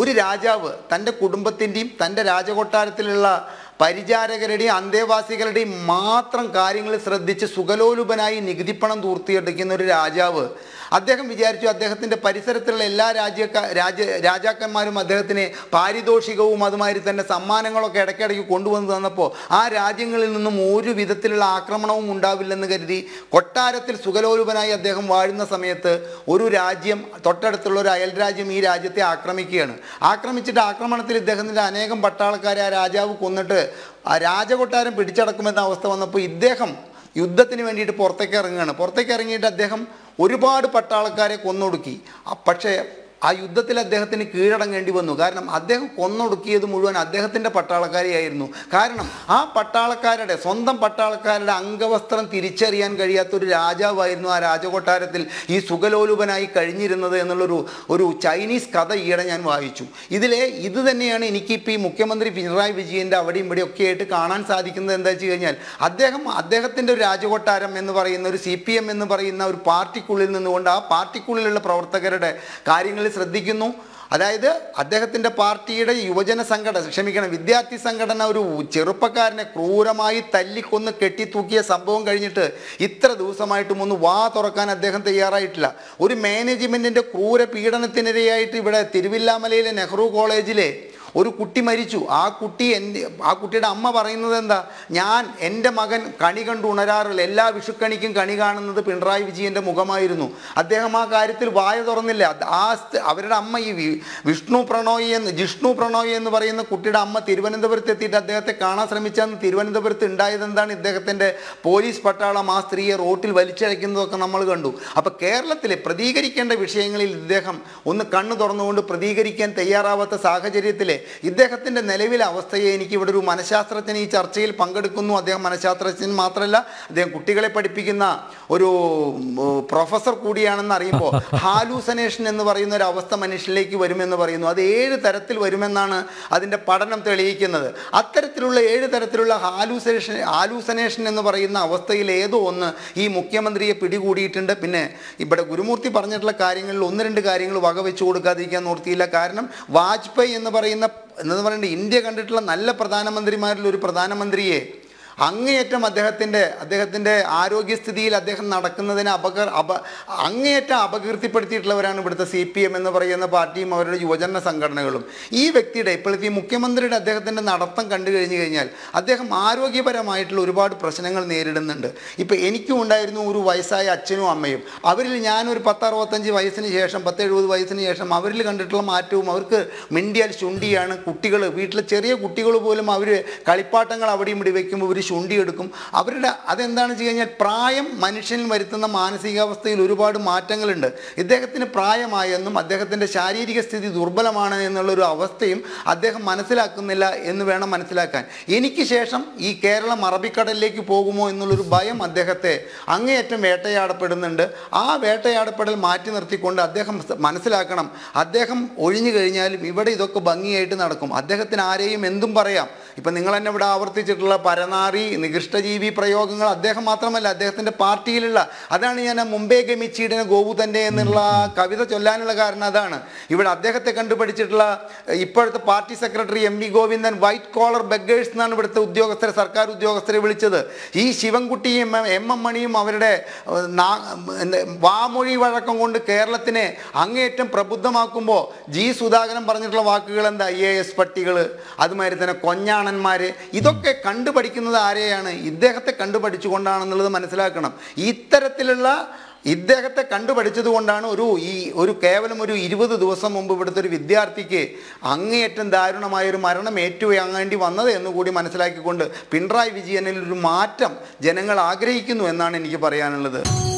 ഒരു രാജാവ് തൻ്റെ കുടുംബത്തിൻ്റെയും തൻ്റെ രാജകൊട്ടാരത്തിലുള്ള പരിചാരകരുടെയും അന്തേവാസികളുടെയും മാത്രം കാര്യങ്ങൾ ശ്രദ്ധിച്ച് സുഖലോലുപനായി നികുതിപ്പണം തൂർത്തിയെടുക്കുന്ന ഒരു രാജാവ് അദ്ദേഹം വിചാരിച്ചു അദ്ദേഹത്തിൻ്റെ പരിസരത്തുള്ള എല്ലാ രാജ്യക്കാ രാജ രാജാക്കന്മാരും അദ്ദേഹത്തിന് പാരിതോഷികവും അതുമാതിരി തന്നെ സമ്മാനങ്ങളൊക്കെ ഇടയ്ക്കിടയ്ക്ക് കൊണ്ടുവന്ന് തന്നപ്പോൾ ആ രാജ്യങ്ങളിൽ നിന്നും ഒരു വിധത്തിലുള്ള ആക്രമണവും ഉണ്ടാവില്ലെന്ന് കരുതി കൊട്ടാരത്തിൽ സുഖലോലുപനായി അദ്ദേഹം വാഴുന്ന സമയത്ത് ഒരു രാജ്യം തൊട്ടടുത്തുള്ള ഒരു അയൽ രാജ്യം ഈ രാജ്യത്തെ ആക്രമിക്കുകയാണ് ആക്രമിച്ചിട്ട് ആക്രമണത്തിൽ ഇദ്ദേഹത്തിൻ്റെ അനേകം പട്ടാളക്കാരെ ആ രാജാവ് കൊന്നിട്ട് ആ രാജകൊട്ടാരം പിടിച്ചടക്കുമെന്ന അവസ്ഥ വന്നപ്പോൾ ഇദ്ദേഹം യുദ്ധത്തിന് വേണ്ടിയിട്ട് പുറത്തേക്ക് ഇറങ്ങുകയാണ് പുറത്തേക്ക് ഇറങ്ങിയിട്ട് അദ്ദേഹം ഒരുപാട് പട്ടാളക്കാരെ കൊന്നൊടുക്കി ആ പക്ഷേ ആ യുദ്ധത്തിൽ അദ്ദേഹത്തിന് കീഴടങ്ങേണ്ടി വന്നു കാരണം അദ്ദേഹം കൊന്നൊടുക്കിയത് മുഴുവൻ അദ്ദേഹത്തിൻ്റെ പട്ടാളക്കാരെയായിരുന്നു കാരണം ആ പട്ടാളക്കാരുടെ സ്വന്തം പട്ടാളക്കാരുടെ അംഗവസ്ത്രം തിരിച്ചറിയാൻ കഴിയാത്ത ഒരു രാജാവായിരുന്നു ആ രാജകൊട്ടാരത്തിൽ ഈ സുഖലോലുപനായി കഴിഞ്ഞിരുന്നത് എന്നുള്ളൊരു ഒരു ചൈനീസ് കഥ ഈയിടെ ഞാൻ വായിച്ചു ഇതിലെ ഇത് തന്നെയാണ് എനിക്കിപ്പോൾ ഈ മുഖ്യമന്ത്രി പിണറായി വിജയൻ്റെ അവിടെയും ഇവിടെ ഒക്കെ ആയിട്ട് കാണാൻ സാധിക്കുന്നത് എന്താ വെച്ച് കഴിഞ്ഞാൽ അദ്ദേഹം അദ്ദേഹത്തിൻ്റെ ഒരു രാജകൊട്ടാരം എന്ന് പറയുന്ന ഒരു സി പി എം എന്ന് പറയുന്ന ഒരു പാർട്ടിക്കുള്ളിൽ നിന്നുകൊണ്ട് ആ പാർട്ടിക്കുള്ളിലുള്ള പ്രവർത്തകരുടെ കാര്യങ്ങളിൽ ശ്രദ്ധിക്കുന്നു അതായത് അദ്ദേഹത്തിൻ്റെ പാർട്ടിയുടെ യുവജന സംഘടന ക്ഷമിക്കണം വിദ്യാർത്ഥി സംഘടന ഒരു ചെറുപ്പക്കാരനെ ക്രൂരമായി തല്ലിക്കൊന്ന് കെട്ടിത്തൂക്കിയ സംഭവം കഴിഞ്ഞിട്ട് ഇത്ര ദിവസമായിട്ടും ഒന്ന് വാ തുറക്കാൻ അദ്ദേഹം തയ്യാറായിട്ടില്ല ഒരു മാനേജ്മെൻറ്റിൻ്റെ ക്രൂര പീഡനത്തിനിരയായിട്ട് ഇവിടെ തിരുവില്ലാമലയിലെ നെഹ്റു കോളേജിലെ ഒരു കുട്ടി മരിച്ചു ആ കുട്ടി എൻ്റെ ആ കുട്ടിയുടെ അമ്മ പറയുന്നത് എന്താ ഞാൻ എൻ്റെ മകൻ കണി കണ്ട് ഉണരാറില്ല എല്ലാ വിഷുക്കണിക്കും കണി കാണുന്നത് പിണറായി വിജയൻ്റെ മുഖമായിരുന്നു അദ്ദേഹം ആ കാര്യത്തിൽ വായ തുറന്നില്ല അത് ആ സ്ത- അവരുടെ അമ്മ ഈ വി- വിഷ്ണു പ്രണോയി എന്ന് ജിഷ്ണു പ്രണോയി എന്ന് പറയുന്ന കുട്ടിയുടെ അമ്മ തിരുവനന്തപുരത്ത് എത്തിയിട്ട് അദ്ദേഹത്തെ കാണാൻ ശ്രമിച്ചെന്ന് തിരുവനന്തപുരത്ത് ഉണ്ടായത് എന്താണ് ഇദ്ദേഹത്തിൻ്റെ പോലീസ് പട്ടാളം ആ സ്ത്രീയെ റോട്ടിൽ വലിച്ചഴക്കുന്നതൊക്കെ നമ്മൾ കണ്ടു അപ്പോൾ കേരളത്തിലെ പ്രതികരിക്കേണ്ട വിഷയങ്ങളിൽ ഇദ്ദേഹം ഒന്ന് കണ്ണു തുറന്നുകൊണ്ട് പ്രതികരിക്കാൻ തയ്യാറാവാത്ത സാഹചര്യത്തിൽ ഇദ്ദേഹത്തിൻ്റെ നിലവിലെ അവസ്ഥയെ എനിക്ക് ഇവിടെ ഒരു മനഃശാസ്ത്രജ്ഞൻ ഈ ചർച്ചയിൽ പങ്കെടുക്കുന്നു അദ്ദേഹം മനഃശാസ്ത്രജ്ഞൻ മാത്രമല്ല അദ്ദേഹം കുട്ടികളെ പഠിപ്പിക്കുന്ന ഒരു ഉം, പ്രൊഫസർ കൂടിയാണെന്ന് അറിയുമ്പോൾ ഹാലൂസനേഷൻ എന്ന് പറയുന്ന ഒരു അവസ്ഥ മനുഷ്യനിലേക്ക് വരുമെന്ന് പറയുന്നു അത് ഏഴ് തരത്തിൽ വരുമെന്നാണ് അതിൻ്റെ പഠനം തെളിയിക്കുന്നത് അത്തരത്തിലുള്ള ഏഴ് തരത്തിലുള്ള ഹാലൂസനേഷൻ ഹാലൂസനേഷൻ എന്ന് പറയുന്ന അവസ്ഥയിൽ ഏതോ ഒന്ന് ഈ മുഖ്യമന്ത്രിയെ പിടികൂടിയിട്ടുണ്ട് പിന്നെ ഇവിടെ ഗുരുമൂർത്തി പറഞ്ഞിട്ടുള്ള കാര്യങ്ങളിൽ ഒന്ന് രണ്ട് കാര്യങ്ങൾ വകവെച്ചു കൊടുക്കാതിരിക്കാൻ നോർത്തിയില്ല കാരണം വാജ്പേയി എന്ന് പറയുന്ന എന്ന് പറയുന്നത് ഇന്ത്യ കണ്ടിട്ടുള്ള നല്ല പ്രധാനമന്ത്രിമാരിൽ ഒരു പ്രധാനമന്ത്രിയെ അങ്ങേയറ്റം അദ്ദേഹത്തിൻ്റെ അദ്ദേഹത്തിൻ്റെ ആരോഗ്യസ്ഥിതിയിൽ അദ്ദേഹം നടക്കുന്നതിനെ അപക അപ അങ്ങേയറ്റം അപകീർത്തിപ്പെടുത്തിയിട്ടുള്ളവരാണ് ഇവിടുത്തെ സി പി എം എന്ന് പറയുന്ന പാർട്ടിയും അവരുടെ യുവജന സംഘടനകളും ഈ വ്യക്തിയുടെ ഇപ്പോഴത്തെ ഈ മുഖ്യമന്ത്രിയുടെ അദ്ദേഹത്തിൻ്റെ നടത്തം കണ്ടു കഴിഞ്ഞു കഴിഞ്ഞാൽ അദ്ദേഹം ആരോഗ്യപരമായിട്ടുള്ള ഒരുപാട് പ്രശ്നങ്ങൾ നേരിടുന്നുണ്ട് ഇപ്പം എനിക്കും ഉണ്ടായിരുന്നു ഒരു വയസ്സായ അച്ഛനും അമ്മയും അവരിൽ ഞാനൊരു പത്ത് അറുപത്തഞ്ച് വയസ്സിന് ശേഷം പത്ത് എഴുപത് വയസ്സിന് ശേഷം അവരിൽ കണ്ടിട്ടുള്ള മാറ്റവും അവർക്ക് മിണ്ടിയാൽ ശുണ്ടിയാണ് കുട്ടികൾ വീട്ടിലെ ചെറിയ കുട്ടികൾ പോലും അവർ കളിപ്പാട്ടങ്ങൾ അവിടെയും ഇവിടെ വയ്ക്കുമ്പോൾ ഇവർ ശുണ്ടിയെടുക്കും അവരുടെ അതെന്താണെന്ന് വെച്ച് കഴിഞ്ഞാൽ പ്രായം മനുഷ്യനിൽ വരുത്തുന്ന മാനസികാവസ്ഥയിൽ ഒരുപാട് മാറ്റങ്ങളുണ്ട് ഇദ്ദേഹത്തിന് പ്രായമായെന്നും അദ്ദേഹത്തിൻ്റെ ശാരീരിക സ്ഥിതി ദുർബലമാണ് എന്നുള്ളൊരു അവസ്ഥയും അദ്ദേഹം മനസ്സിലാക്കുന്നില്ല എന്ന് വേണം മനസ്സിലാക്കാൻ എനിക്ക് ശേഷം ഈ കേരളം അറബിക്കടലിലേക്ക് പോകുമോ എന്നുള്ളൊരു ഭയം അദ്ദേഹത്തെ അങ്ങേയറ്റം വേട്ടയാടപ്പെടുന്നുണ്ട് ആ വേട്ടയാടപ്പെടൽ മാറ്റി നിർത്തിക്കൊണ്ട് അദ്ദേഹം സ- മനസ്സിലാക്കണം അദ്ദേഹം ഒഴിഞ്ഞു കഴിഞ്ഞാലും ഇവിടെ ഇതൊക്കെ ഭംഗിയായിട്ട് നടക്കും അദ്ദേഹത്തിന് ആരെയും എന്തും പറയാം ഇപ്പം നിങ്ങൾ തന്നെ ഇവിടെ ആവർത്തിച്ചിട്ടുള്ള പരനാറി നികൃഷ്ടജീവി പ്രയോഗങ്ങൾ അദ്ദേഹം മാത്രമല്ല അദ്ദേഹത്തിൻ്റെ പാർട്ടിയിലുള്ള അതാണ് ഞാൻ ആ മുംബൈ ഗമിച്ചീടിന് ഗോവു തന്നെ എന്നുള്ള ആ കവിത ചൊല്ലാനുള്ള കാരണം അതാണ് ഇവിടെ അദ്ദേഹത്തെ കണ്ടുപഠിച്ചിട്ടുള്ള ഏഹ്, ഇപ്പോഴത്തെ party secretary M V Govindan white collar beggars എന്നാണ് ഇവിടുത്തെ ഉദ്യോഗസ്ഥരെ സർക്കാർ ഉദ്യോഗസ്ഥരെ വിളിച്ചത് ഈ ശിവൻകുട്ടിയും എം എം എം മണിയും അവരുടെ ഏഹ്, നാ- എന്ത് വാമൊഴി വഴക്കം കൊണ്ട് കേരളത്തിനെ അങ്ങേയറ്റം പ്രബുദ്ധമാക്കുമ്പോൾ ജി സുധാകരൻ പറഞ്ഞിട്ടുള്ള വാക്കുകൾ എന്താ ഐ എ എസ് പട്ടികൾ അതുമാതിരി തന്നെ കൊഞ്ഞാണന്മാർ ഇതൊക്കെ കണ്ടുപഠിക്കുന്നത് ആരെയാണ് ഇദ്ദേഹത്തെ കണ്ടുപഠിച്ചുകൊണ്ടാണെന്നുള്ളത് മനസ്സിലാക്കണം ഇത്തരത്തിലുള്ള ഇദ്ദേഹത്തെ കണ്ടുപഠിച്ചത് കൊണ്ടാണ് ഒരു ഈ ഒരു കേവലം ഒരു ഇരുപത് ദിവസം മുമ്പ് ഇവിടുത്തെ ഒരു വിദ്യാർത്ഥിക്ക് അങ്ങേയറ്റം ദാരുണമായ ഒരു മരണം ഏറ്റുവാങ്ങേണ്ടി വന്നത് എന്നുകൂടി മനസ്സിലാക്കിക്കൊണ്ട് പിണറായി വിജയനിൽ ഒരു മാറ്റം ജനങ്ങൾ ആഗ്രഹിക്കുന്നു എന്നാണ് എനിക്ക് പറയാനുള്ളത്